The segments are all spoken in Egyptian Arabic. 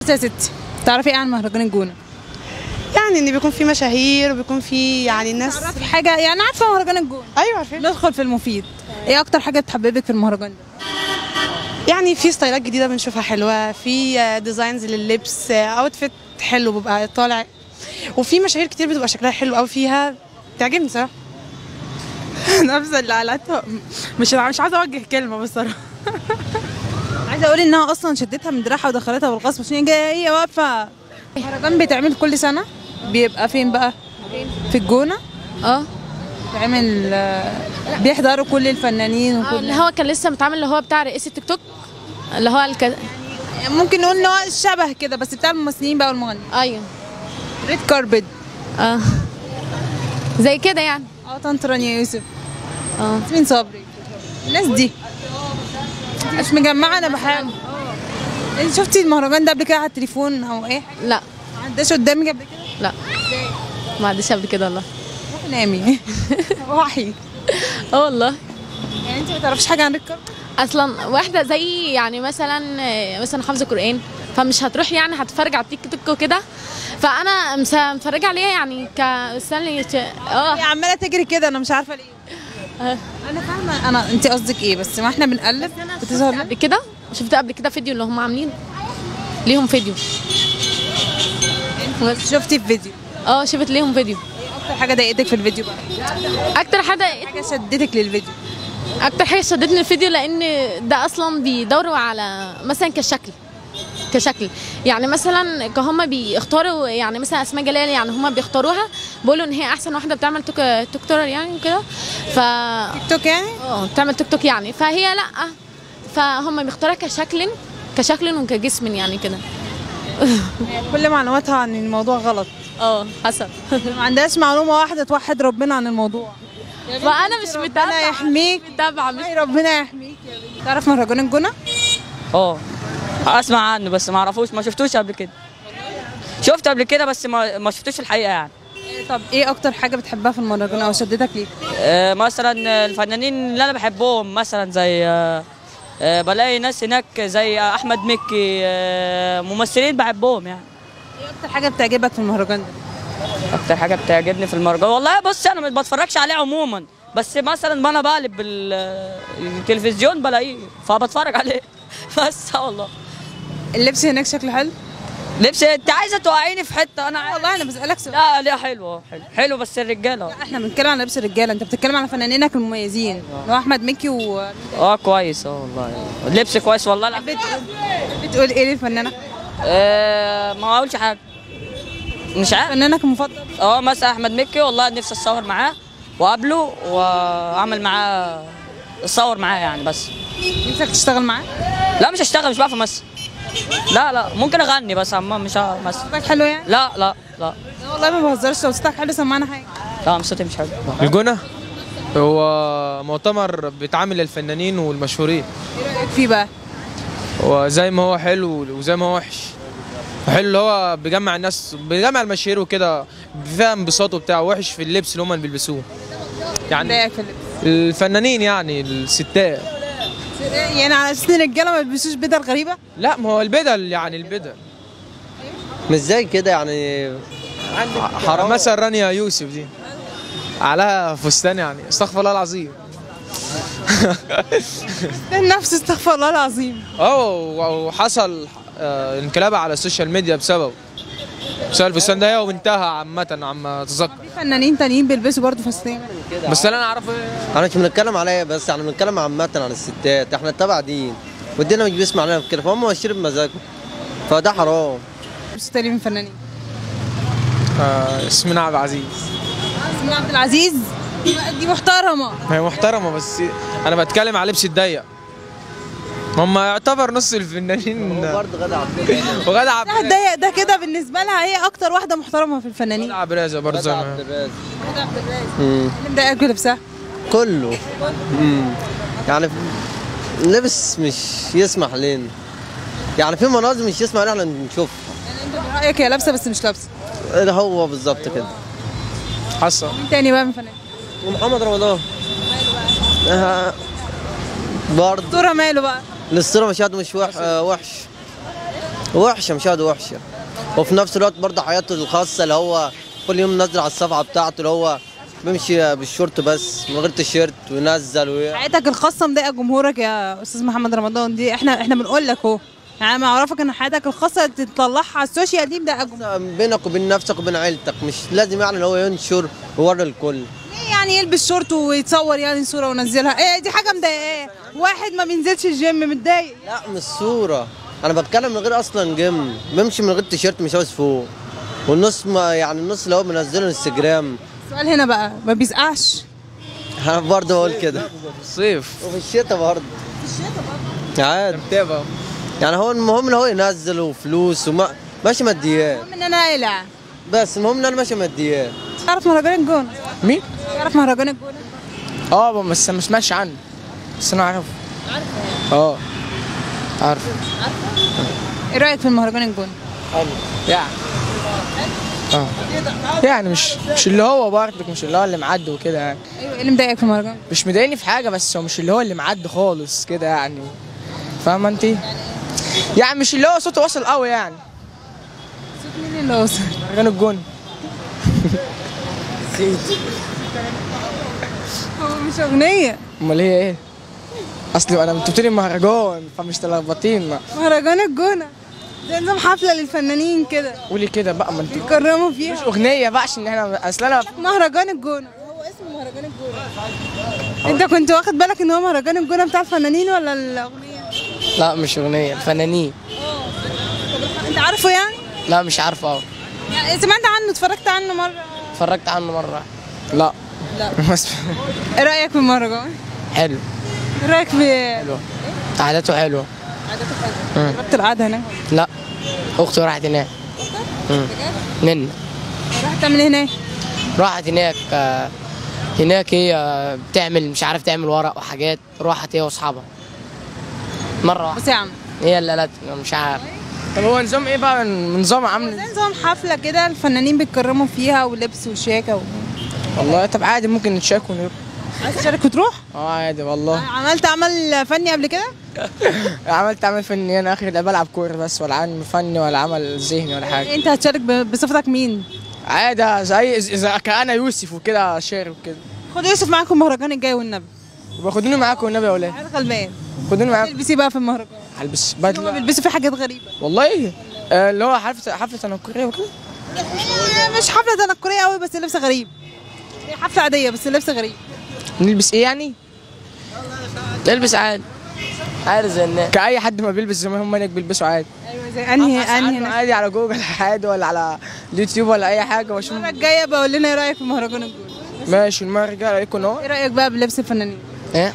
بصي يا ستي تعرفي ايه عن مهرجان الجونه يعني ان بيكون في مشاهير وبيكون في يعني الناس تعرفي حاجه يعني عارفه مهرجان الجونه ايوه عارفين ندخل في المفيد ايه اكتر حاجه بتحببك في المهرجان ده يعني في ستايلات جديده بنشوفها حلوه في آه، ديزاينز لللبس آه، اوتفيت حلو بيبقى طالع وفي مشاهير كتير بتبقى شكلها حلو قوي فيها بتعجبني صراحه نفس اللي قالتها مش مش عايزه اوجه كلمه بصراحه عايزه اقول انها اصلا شدتها من دراعها ودخلتها بالغصب عشان هي جايه واقفه المهرجان بيتعمل كل سنه بيبقى فين بقى في الجونه اه بيتعمل آه، بيحضروا كل الفنانين آه، وكل اللي هو كان لسه متعمل اللي هو بتاع رئيس التيك توك اللي هو الك... ممكن نقول ان هو شبه كده بس بتاع الممثلين بقى والمغنيين ايوه ريد كاربت اه زي كده يعني اه طنط رانيا يوسف اه ياسمين صبري الناس دي مش مجمعه انا بحاول انت شفتي المهرجان ده قبل كده على التليفون او ايه لا ما عداش قدامك قبل كده لا ما عدتش قبل كده والله روحي نامي وحي اه والله يعني انت ما تعرفيش حاجه عن ريد كاربت اصلا واحده زي يعني مثلا مثلا حافظه قران فمش هتروح يعني هتتفرج على التيك توك وكده فانا مس- متفرجه عليها يعني ك استني اه هي عماله تجري كده انا مش عارفه ليه آه. انا فاهمه انا انت قصدك ايه بس ما احنا بنقلب بتظهر لنا قبل كده شفت قبل كده فيديو اللي هم عاملين ليهم فيديو بس شفتي في فيديو اه شفت ليهم فيديو اكتر حاجه ضايقتك في الفيديو بقى اكتر حاجه حاجه شدتك للفيديو اكتر حاجه شدتني الفيديو لان ده اصلا بيدوروا على مثلا كشكل كشكل يعني مثلا هم بيختاروا يعني مثلا اسماء جلال يعني هم بيختاروها بيقولوا ان هي احسن واحده بتعمل توك توك تور يعني وكده ف تيك توك يعني اه بتعمل توك توك يعني فهي لا فهم بيختاروها كشكل كشكل وكجسم يعني كده كل معلوماتها عن الموضوع غلط اه حسب ما عندهاش معلومه واحده توحد ربنا عن الموضوع وانا مش ربنا متابعه يحميك متابعه مش اي ربنا يحميك يا بنتي تعرف مهرجان الجونه اه اسمع عنه بس ما اعرفوش ما شفتوش قبل كده شفت قبل كده بس ما ما شفتوش الحقيقه يعني طب ايه اكتر حاجه بتحبها في المهرجان او شدتك ليه آه، مثلا الفنانين اللي انا بحبهم مثلا زي آه، آه، بلاقي ناس هناك زي احمد مكي آه، ممثلين بحبهم يعني ايه اكتر حاجه بتعجبك في المهرجان ده اكتر حاجه بتعجبني في المهرجان والله بص انا ما بتفرجش عليه عموما بس مثلا وانا بقلب بال- التلفزيون بلاقيه فبتفرج عليه بس آه والله اللبس هناك شكله حلو لبس انت عايزه توقعيني في حته انا عارف. والله انا بسالك سؤال لا لا حلو حلو حلو بس الرجاله احنا بنتكلم عن لبس الرجاله انت بتتكلم على فنانينك المميزين اللي هو احمد مكي و اه كويس اه والله اللبس كويس والله لا بتقول بتقول ايه للفنانه آه ما اقولش حاجه مش عارف فنانك المفضل اه مثلا احمد مكي والله نفسي اتصور معاه واقابله واعمل معاه اتصور معاه يعني بس نفسك تشتغل معاه لا مش هشتغل مش بعرف امثل لا لا ممكن اغني بس اما مش همثل صوتك حلو يعني لا لا لا لا والله ما بهزرش لو صوتك حلو سمعنا حاجه لا صوتي مش حلو الجونة هو مؤتمر بيتعامل للفنانين والمشهورين ايه رايك فيه بقى وزي ما هو حلو وزي ما هو وحش حلو اللي هو بيجمع الناس بيجمع المشاهير وكده فيها انبساط وبتاع وحش في اللبس اللي هم اللي بيلبسوه يعني ضايقك في اللبس الفنانين يعني الستات يعني على اساس ان الرجاله ما بيلبسوش بدل غريبه لا ما هو البدل يعني البدل مش زي كده يعني حرام مثلا رانيا يوسف دي عليها فستان يعني استغفر الله العظيم نفس استغفر الله العظيم اه وحصل آه، انقلاب على السوشيال ميديا بسببه بسبب الفستان ده هي وانتهى عامة عم اتذكر في فنانين تانيين بيلبسوا برضه فستان بس اللي انا اعرفه احنا مش بنتكلم عليا بس احنا بنتكلم عامة عن الستات احنا تبع دين والدين مش بيسمع لنا في كده فهم ماشيين بمزاجهم فده حرام بيلبسوا تاني من فنانين آه، ياسمين عبد العزيز اسمها عبد العزيز دي محترمه هي محترمة بس انا بتكلم على لبس الضيق هم يعتبر نص الفنانين برضه غدا عبد الرازق وغادة عبد ده ضيق ده كده بالنسبه لها هي اكتر واحده محترمه في الفنانين غادة عبد الرازق برضه زي غدا ما عبد الرازق اللي مضايقك في لبسها كله امم يعني اللبس مش يسمح لنا يعني في مناظر مش يسمح لنا احنا نشوفها يعني انت برايك هي لابسه بس مش لابسه ده هو بالظبط كده حصل مين تاني بقى من فنانين ومحمد رمضان آه، برضه دورها ماله بقى الاسطوره مشاهده مش وح... آه، وحش وحشه مشاهده وحشه وفي نفس الوقت برضه حياته الخاصه اللي هو كل يوم نزل على الصفحه بتاعته اللي هو بيمشي بالشورت بس من غير تيشيرت وينزل و... حياتك الخاصه مضايقه جمهورك يا استاذ محمد رمضان دي احنا احنا بنقول لك اهو يعني ما اعرفك ان حياتك الخاصه تطلعها على السوشيال دي مضايقه جمهورك بينك وبين نفسك وبين عيلتك مش لازم يعني اللي هو ينشر ويوري الكل ليه يعني يلبس شورت ويتصور يعني صوره وينزلها ايه دي حاجه مضايقاه واحد ما بينزلش الجيم متضايق لا مش صوره انا بتكلم من غير اصلا جيم بمشي من غير تيشيرت مش عاوز فوق والنص ما يعني النص اللي هو منزله انستجرام السؤال هنا بقى ما بيسقعش انا برضه بقول كده الصيف وفي الشتاء برضه في الشتاء برضه عادي متابع يعني هو المهم ان هو ينزل وفلوس وما ماشي ماديات المهم ان انا قلع بس المهم ان انا ماشي ماديات تعرف مهرجان الجونه مين؟ تعرف مهرجان الجونه اه بس ما سمعتش عنه بس انا عارفه اه عارف ايه رايك في مهرجان الجونه يعني اه يعني مش مش اللي هو برضك مش اللي هو اللي معدي وكده يعني ايوه ايه اللي مضايقك في المهرجان مش مضايقني في حاجه بس هو مش اللي هو اللي معدي خالص كده يعني فاهمه انت يعني مش اللي هو صوته واصل قوي يعني مين اللي وصل مهرجان الجون هو مش اغنيه امال هي ايه اصل انا انتوا بتقولي مهرجان فمش تلخبطين ما مهرجان الجونه ده نظام حفله للفنانين كده قولي كده بقى ما انت يكرموا مش فيها اغنيه بقى عشان احنا اصل انا مهرجان الجونه هو اسمه مهرجان الجونه انت كنت واخد بالك ان هو مهرجان الجونه بتاع الفنانين ولا الاغنيه لا مش اغنيه الفنانين انت عارفه يعني لا مش عارفه أوي. يعني سمعت عنه اتفرجت عنه مره اتفرجت عنه مره لا لا. بس ايه رايك في المهرجان حلو ايه رايك في حلو عادته حلوه ربط القعده هناك لا اختي راحت هناك مم. نن راح تعمل إيه هناك راحت هناك آه، هناك هي آه، بتعمل مش عارف تعمل ورق وحاجات راحت هي واصحابها مره واحده بس يا عم هي اللي قالت مش عارف طب هو نظام ايه بقى نظام عامل ده نظام حفله كده الفنانين بيتكرموا فيها ولبس وشياكه و... والله طب عادي ممكن نتشارك ونروح عايز تشارك وتروح اه عادي والله عملت عمل فني قبل كده عملت عمل فني انا اخر ده بلعب كوره بس ولا عمل فني ولا عمل ذهني ولا حاجه انت هتشارك ب- بصفتك مين عادي زي اذا كان يوسف وكده شارك وكده خد يوسف معاكم المهرجان الجاي والنبي وخدوني معاكم والنبي يا ولاد عايز غلبان خدوني معاكم تلبسي بقى في المهرجان هلبس هما بدله بيلبسوا فيه حاجات غريبه والله ايه آه، اللي هو حفله حفله تنكريه وكده مش حفله تنكريه قوي بس اللبس غريب هي حفله عاديه بس اللبس غريب نلبس ايه يعني نلبس عادي عادي زي الناس كأي حد ما بيلبس زي ما هم هناك بيلبسوا عادي ايوه زي انهي أبحث عنه انهي ناس. عادي على جوجل عادي ولا على اليوتيوب ولا اي حاجه واشوف المره الجايه بقول لنا ايه رايك في مهرجان الجونه ماشي المره الجايه عليكم اهو ايه رايك بقى بلبس الفنانين ايه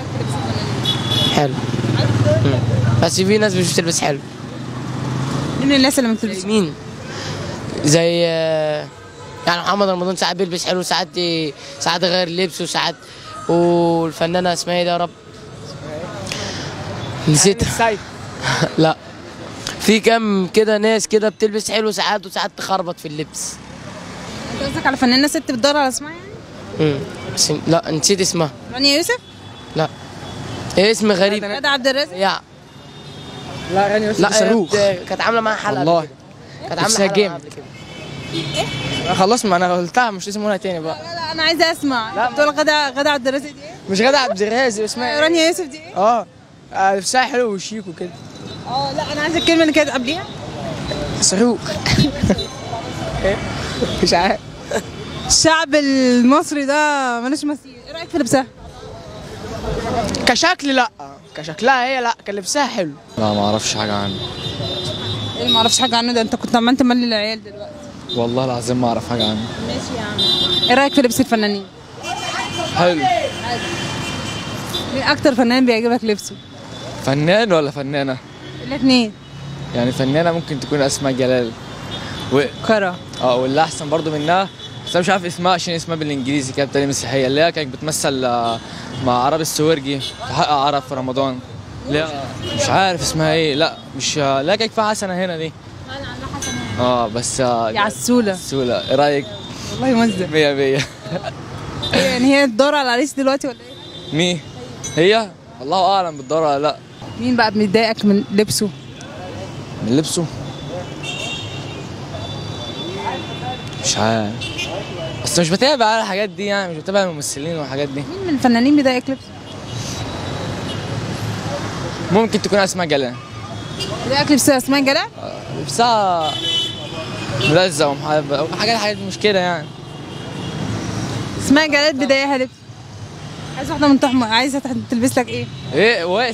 حلو مم. بس في ناس مش بتلبس حلو مين الناس اللي ما بتلبسش مين زي آه، يعني محمد رمضان ساعات بيلبس حلو ساعات ساعات غير لبسه ساعات والفنانه اسمها ايه ده يا رب نسيتها السيد لا في كم كده ناس كده بتلبس حلو ساعات وساعات تخربط في اللبس انت قصدك على فنانه ست بتدور على اسمها يعني مم. بس لا نسيت اسمها رانيا يوسف لا ايه اسم غريب غادة عبد الرازق يا لا رانيا يوسف لا صاروخ هي كانت عامله معاها حلقه والله. قبل كده. كانت عامله نفسها حلقه جامد. قبل كده خلاص ما انا قلتها مش لازم اقولها تاني بقى لا لا انا عايزه اسمع لا بتقول غادة غادة عبد الرازق دي ايه مش غادة عبد الرازق اسمها ايه؟ رانيا يوسف دي ايه اه آه، لبسها حلو وشيك وكده اه لا انا عايزه الكلمه اللي كانت قبليها صاروخ إيه؟ مش عارف الشعب المصري ده ملوش مثيل ايه رايك في لبسها كشكل لا كشكلها هي لا كان لبسها حلو لا ما اعرفش حاجه عنه ايه ما اعرفش حاجه عنه ده انت كنت عمال تملي العيال دلوقتي والله العظيم ما اعرف حاجه عنه ماشي يا عم ايه رايك في لبس الفنانين حلو مين اكتر فنان بيعجبك لبسه فنان ولا فنانه الاثنين يعني فنانه ممكن تكون اسماء جلال و... كرة اه واللي احسن برضو منها بس انا مش عارف اسمها عشان اسمها بالانجليزي كده بتالي مسيحيه اللي هي كانت بتمثل آه، مع عرب السويرجي في حق عرب في رمضان لا مش عارف اسمها ايه لا مش آه، لا كانت فيها حسنه هنا دي اه بس آه، يا عسولة سولا ايه رايك والله مزة مية مية يعني هي تدور على العريس دلوقتي ولا ايه مين هي الله اعلم بتدور ولا لا مين بقى مضايقك من لبسه من لبسه مش عارف بس مش بتابع على الحاجات دي يعني مش بتابع الممثلين والحاجات دي مين من الفنانين بيضايقك لبس ممكن تكون اسماء جلال بيضايقك لبس اسماء جلال لبسها ملزق ومحب حاجات حاجات مش كده يعني اسماء جلال بيضايقها لبس عايزه واحده من تحمر عايزه تح- تلبس لك ايه ايه وقت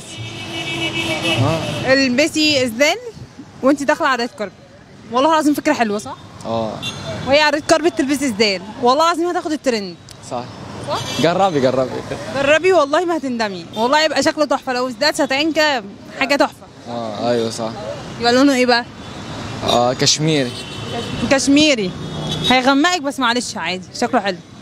البسي اسدال وانت داخله على الريد كاربت والله العظيم فكره حلوه صح اه وهي على الريد كاربت تلبس اسدال والله العظيم هتاخد الترند صح جربي جربي جربي والله ما هتندمي والله يبقى شكله تحفه لو اسدال ساتعين كده حاجه تحفه اه ايوه صح يبقى لونه ايه بقى اه كشميري كشميري هيغمقك بس معلش عادي شكله حلو